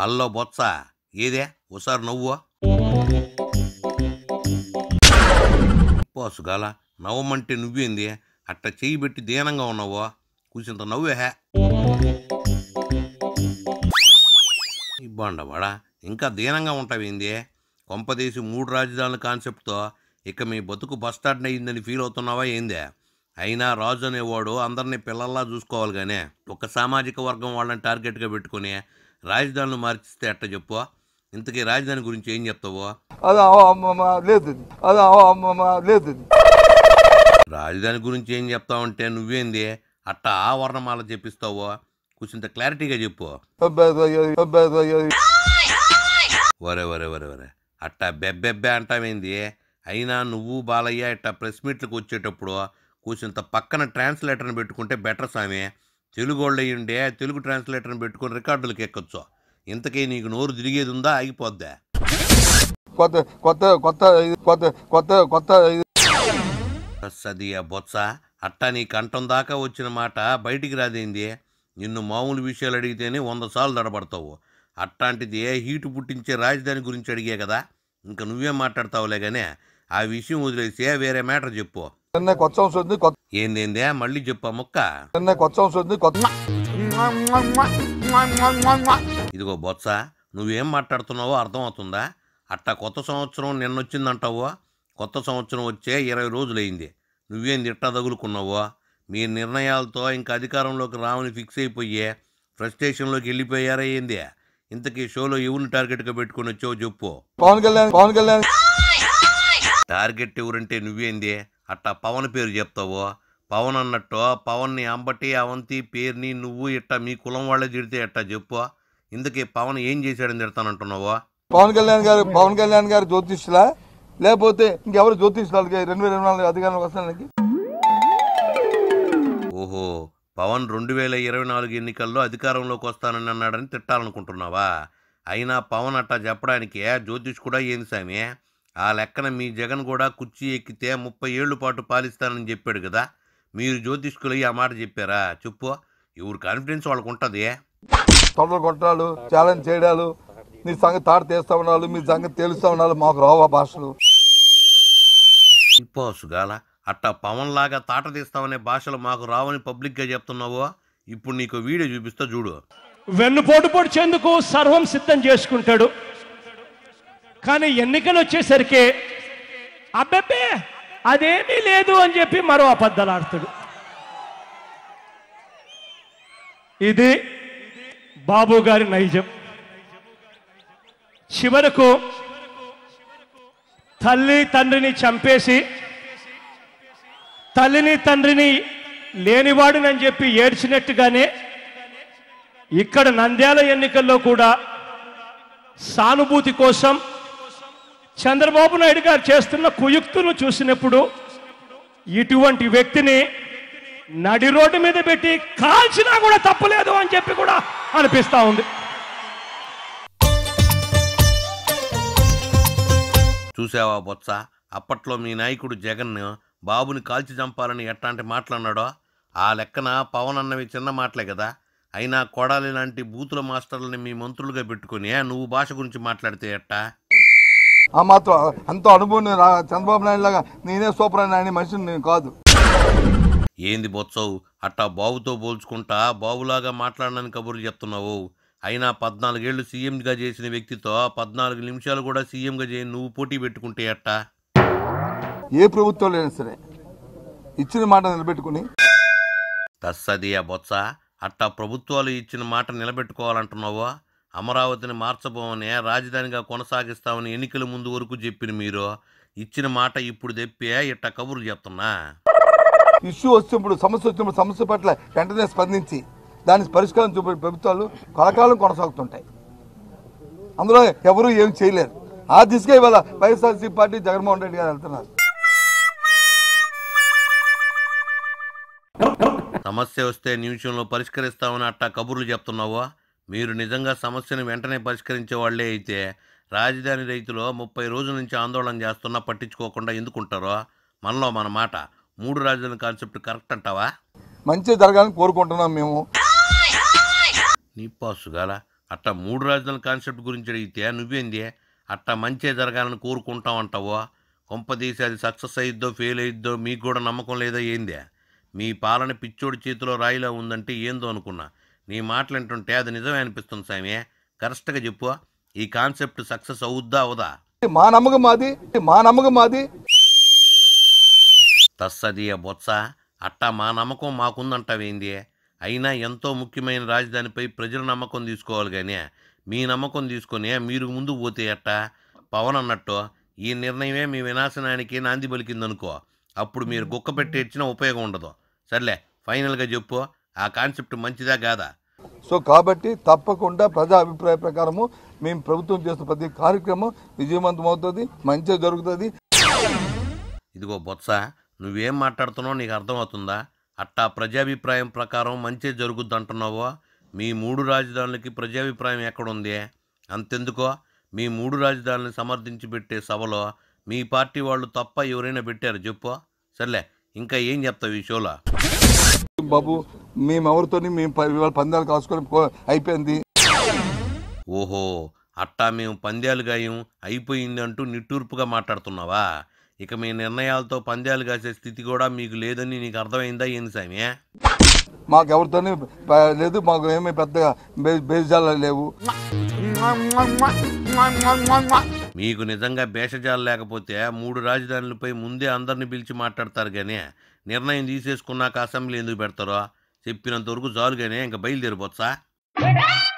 hello Botsa ఏదే ఒకసారి నవ్వు పోసుగాల నవ్వమంటే నువ్వేంది అట్ట చెయ్యి పెట్టి దీనంగా ఉన్నావు కూసింత నవ్వే హే ఇబ్బండవాడా ఇంకా దీనంగా ఉంటావేంది కొంపదీసి మూడు రాజధానుల కాన్సెప్ట్తో ఇక మీ బతుకు బస్టాండ్ అయ్యిందని ఫీల్ అవుతున్నావా ఏందే అయినా రాజు అనేవాడు అందరినీ పిల్లల్లా చూసుకోవాలి కానీ ఒక సామాజిక వర్గం వాళ్ళని టార్గెట్గా పెట్టుకుని రాజధానులు మార్చిస్తే ఎట్ట చెప్పు ఇంతకీ రాజధాని గురించి ఏం చెప్తావో అది అమ్మమ్మ లేదు అది అమ్మమ్మ లేదు రాజధాని గురించి ఏం చెప్తావంటే నువ్వేంది అట్ట ఆ వర్ణమాల చెప్పిస్తావో కొంచెంత క్లారిటీగా చెప్పు వరే వరే వరే వరే అట్టా బెబ్బెబ్బే అంటావేంది అయినా నువ్వు బాలయ్య ఇట్టా ప్రెస్ మీట్లకు వచ్చేటప్పుడు కూసింత పక్కన ట్రాన్స్లేటర్ని పెట్టుకుంటే బెటర్ స్వామి తెలుగు వాళ్ళు అయ్యుండే తెలుగు ట్రాన్స్లేటర్ని పెట్టుకుని రికార్డులకు ఎక్కొచ్చు ఇంతకీ నీకు నోరు తిరిగేది ఉందా ఆగిపోద్దా కొత్త కొత్త కొత్త కొత్త కొత్త కొత్త సదియా బొత్స అట్టా నీ కంఠం దాకా వచ్చిన మాట బయటికి రాదేంది నిన్ను మామూలు విషయాలు అడిగితేనే వంద సార్లు దడబడతావు అట్టాంటిది ఏ హీటు పుట్టించే రాజధాని గురించి అడిగే కదా ఇంకా నువ్వేం మాట్లాడతావులే కానీ ఆ విషయం వదిలేసి వేరే మ్యాటర్ చెప్పు నిన్న కొత్త సంవత్సరం ఉంది కొత్త ఏందేందే మళ్ళీ చెప్పు ఆ ముక్క నిన్న కొత్త సంవత్సరం ఉంది కొత్త ఇదిగో బొత్స నువ్వేం మాట్లాడుతున్నావో అర్థమవుతుందా అట్టా కొత్త సంవత్సరం నిన్నొచ్చిందంటావో కొత్త సంవత్సరం వచ్చే ఇరవై రోజులైంది నువ్వేం తిట్టా తగులుకున్నావో మీ నిర్ణయాలతో ఇంకా అధికారంలోకి రావని ఫిక్స్ అయిపోయే ఫ్రస్ట్రేషన్లోకి వెళ్ళిపోయారా ఏంది ఇంతకీ షోలో ఎవరిని టార్గెట్గా పెట్టుకుని వచ్చావో చెప్పు పవన్ కళ్యాణ్ పవన్ కళ్యాణ్ టార్గెట్ ఎవరంటే నువ్వేంది అట్టా పవన్ పేరు చెప్తావో పవన్ అన్నట్టు పవన్ని అంబటి అవంతి పేరుని నువ్వు ఇట్టా మీ కులం వాళ్ళే తిడితే ఎట్టా చెప్పు ఇందుకే పవన్ ఏం చేశాడని తిడతానంటున్నావో పవన్ కళ్యాణ్ గారు పవన్ కళ్యాణ్ గారు జ్యోతిష్లా లేకపోతే ఇంకెవరు జ్యోతిష్లాలకి రెండు వేల ఇరవై నాలుగు అధికారంలోకి వస్తానికి ఓహో పవన్ రెండు వేల ఇరవై నాలుగు ఎన్నికల్లో అధికారంలోకి వస్తానని అన్నాడని తిట్టాలనుకుంటున్నావా అయినా పవన్ అట్టా చెప్పడానికి జ్యోతిష్ కూడా ఏంది సామి ఆ లెక్కన మీ జగన్ కూడా కుర్చీ ఎక్కితే ముప్పై ఏళ్ళు పాటు పాలిస్తానని చెప్పాడు కదా మీరు జ్యోతిష్కులు ఆ మాట చెప్పారా చెప్పు ఎవరు కాన్ఫిడెన్స్ వాళ్ళకు ఉంటుంది తొడలు కొట్టాలు ఛాలెంజ్ చేయడాలు మీ సంగతి తాట తీస్తా ఉండాలి మీ సంగతి తెలుస్తా ఉండాలి మాకు రావు ఆ భాషలు పోసుగాల అట్టా పవన్ లాగా తాట తీస్తామనే భాషలు మాకు రావని పబ్లిక్గా చెప్తున్నావో ఇప్పుడు నీకు వీడియో చూపిస్తా చూడు వెన్నుపోటు పొడిచేందుకు సర్వం సిద్ధం చేసుకుంటాడు కానీ ఎన్నికలు వచ్చేసరికి అబ్బెబ్బే అదేమీ లేదు అని చెప్పి మరో అబద్ధాలు ఆడతాడు ఇది బాబు గారి నైజం చివరకు తల్లి తండ్రిని చంపేసి తల్లిని తండ్రిని లేనివాడినని చెప్పి ఏడ్చినట్టుగానే ఇక్కడ నంద్యాల ఎన్నికల్లో కూడా సానుభూతి కోసం చంద్రబాబు నాయుడు గారు చేస్తున్న కుయుక్తును చూసినప్పుడు ఇటువంటి వ్యక్తిని నడి రోడ్డు మీద పెట్టి కాల్చినా కూడా తప్పులేదు అని చెప్పి కూడా అనిపిస్తా ఉంది చూసావా బొత్స అప్పట్లో మీ నాయకుడు జగన్ బాబుని కాల్చి చంపాలని ఎట్లాంటి మాట్లాడినాడో ఆ లెక్కన పవన్ అన్నవి చిన్న మాటలే కదా అయినా కొడాలి లాంటి బూతుల మాస్టర్లని మీ మంత్రులుగా పెట్టుకుని నువ్వు భాష గురించి మాట్లాడితే ఎట్టా ఆ మాత్రం అంత అనుభవం నేను రా- చంద్రబాబు నాయుడు లాగా నేనే సూపర్ అని ఆయన మనిషిని నేను కాదు ఏంది బొత్సవు అట్టా బాబుతో పోల్చుకుంటా బాబులాగా మాట్లాడనని కబుర్లు చెప్తున్నావు అయినా పద్నాలుగేళ్లు సీఎంగా చేసిన వ్యక్తితో పద్నాలుగు నిమిషాలు కూడా సీఎంగా చేయి నువ్వు పోటీ పెట్టుకుంటే ఎట్టా ఏ ప్రభుత్వం అయినా సరే ఇచ్చిన మాట నిలబెట్టుకుని తస్సదియా బొత్స అట్టా ప్రభుత్వాలు ఇచ్చిన మాట నిలబెట్టుకోవాలంటున్నావో అమరావతిని మార్చబోమని రాజధానిగా కొనసాగిస్తామని ఎన్నికల ముందు వరకు చెప్పిన మీరు ఇచ్చిన మాట ఇప్పుడు తెప్పి ఇట్ట కబుర్లు చెప్తున్నా ఇష్యూ వచ్చినప్పుడు సమస్య వచ్చినప్పుడు సమస్య పట్ల వెంటనే స్పందించి దానికి పరిష్కారం చూపే ప్రభుత్వాలు కలకాలం కొనసాగుతుంటాయి అందులో ఎవరు ఏం చేయలేరు ఆ దిశగా ఇవాళ వైఎస్ఆర్సీ పార్టీ జగన్మోహన్ రెడ్డి గారు వెళ్తున్నారు సమస్య వస్తే నిమిషంలో పరిష్కరిస్తామని అట్టా కబుర్లు చెప్తున్నావో మీరు నిజంగా సమస్యను వెంటనే పరిష్కరించే వాళ్ళే అయితే రాజధాని రైతులు ముప్పై రోజుల నుంచి ఆందోళన చేస్తున్నా పట్టించుకోకుండా ఎందుకుంటారో మనలో మన మాట మూడు రాజధాని కాన్సెప్ట్ కరెక్ట్ అంటావా మంచి జరగాలని కోరుకుంటున్నాం మేము నీ పాసుగాల అట్ట మూడు రాజధానుల కాన్సెప్ట్ గురించి అడిగితే నువ్వేంది అట్ట మంచే జరగాలని కోరుకుంటాం అంటావో కొంపదీసి అది సక్సెస్ అయ్యిద్దో ఫెయిల్ అయ్యిద్దో మీకు కూడా నమ్మకం లేదా ఏందే మీ పాలన పిచ్చోడి చేతిలో రాయిలా ఉందంటే ఏందో అనుకున్నా నీ మాటలు వింటుంటే అది నిజమే అనిపిస్తుంది సామి కరెక్ట్గా చెప్పు ఈ కాన్సెప్ట్ సక్సెస్ అవుద్దా అవదా మా నమ్మకం మాది మా నమ్మకం మాది తస్సదియ బొత్స అట్టా మా నమ్మకం మాకుందంటావేంది అయినా ఎంతో ముఖ్యమైన రాజధానిపై ప్రజల నమ్మకం తీసుకోవాలి కానీ మీ నమ్మకం తీసుకొని మీరు ముందు పోతే అట్ట పవన్ అన్నట్టు ఈ నిర్ణయమే మీ వినాశనానికి నాంది పలికిందనుకో అప్పుడు మీరు గుక్క పెట్టి ఇచ్చిన ఉపయోగం ఉండదు సర్లే ఫైనల్గా చెప్పు ఆ కాన్సెప్ట్ మంచిదా కాదా సో కాబట్టి తప్పకుండా ప్రజా అభిప్రాయ ప్రకారము మేము ప్రభుత్వం చేస్తున్న ప్రతి కార్యక్రమం విజయవంతం అవుతుంది మంచిగా జరుగుతుంది ఇదిగో బొత్స నువ్వేం మాట్లాడుతున్నావు నీకు అర్థమవుతుందా అట్టా ప్రజాభిప్రాయం ప్రకారం మంచి జరుగుద్ది అంటున్నావో మీ మూడు రాజధానులకి ప్రజాభిప్రాయం ఎక్కడుంది అంతెందుకో మీ మూడు రాజధానులను సమర్థించి పెట్టే సభలో మీ పార్టీ వాళ్ళు తప్ప ఎవరైనా పెట్టారు చెప్పు సర్లే ఇంకా ఏం చెప్తావు ఈ షోలో బాబు మేము ఎవరితోని మేము ప- ఇవాళ పందాలు కాసుకొని పో- అయిపోయింది ఓహో అట్టా మేము పందాలు గాయం అయిపోయింది అంటూ నిట్టూర్పుగా మాట్లాడుతున్నావా ఇక మీ నిర్ణయాలతో పందాలు కాసే స్థితి కూడా మీకు లేదని నీకు అర్థమైందా ఏంది సామి మాకు ఎవరితోని ప- లేదు మాకు ఏమీ పెద్దగా బే- బేజాలు లేవు మీకు నిజంగా భేషజాలు లేకపోతే మూడు రాజధానులపై ముందే అందరిని పిలిచి మాట్లాడతారు కానీ నిర్ణయం తీసేసుకున్నాక అసెంబ్లీ ఎందుకు పెడతారో చెప్పినంత వరకు చాలు కానీ ఇంకా బయలుదేరిపోవచ్చా